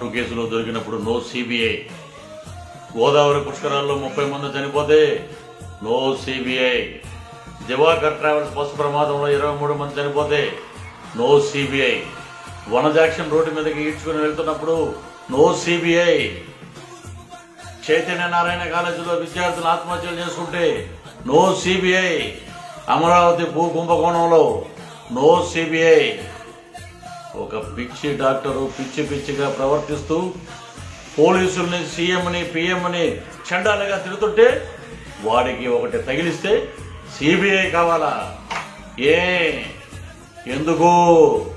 two కేసులో దొరికినప్పుడు no CBI Godavari పుష్కరాల్లో ముప్పై మంది చనిపోతే no CBI Diwakar travels bus ప్రమాదంలో ఇరవై మూడు మంది చనిపోతే నో సిబిఐ వనజాక్షన్ రోడ్డు మీదకి ఈడ్చుకుని వెళ్తున్నప్పుడు నో సిబిఐ చైతన్య నారాయణ కాలేజీలో విద్యార్థులు ఆత్మహత్యలు చేసుకుంటే నో సిబిఐ అమరావతి భూ కుంభకోణంలో నో సిబిఐ ఒక పిచ్చి డాక్టరు పిచ్చి పిచ్చిగా ప్రవర్తిస్తూ పోలీసుల్ని సీఎంని పిఎంని చండాలుగా తిరుగుతుంటే వాడికి ఒకటి తగిలిస్తే సిబిఐ కావాలా ఏ ఎందుకు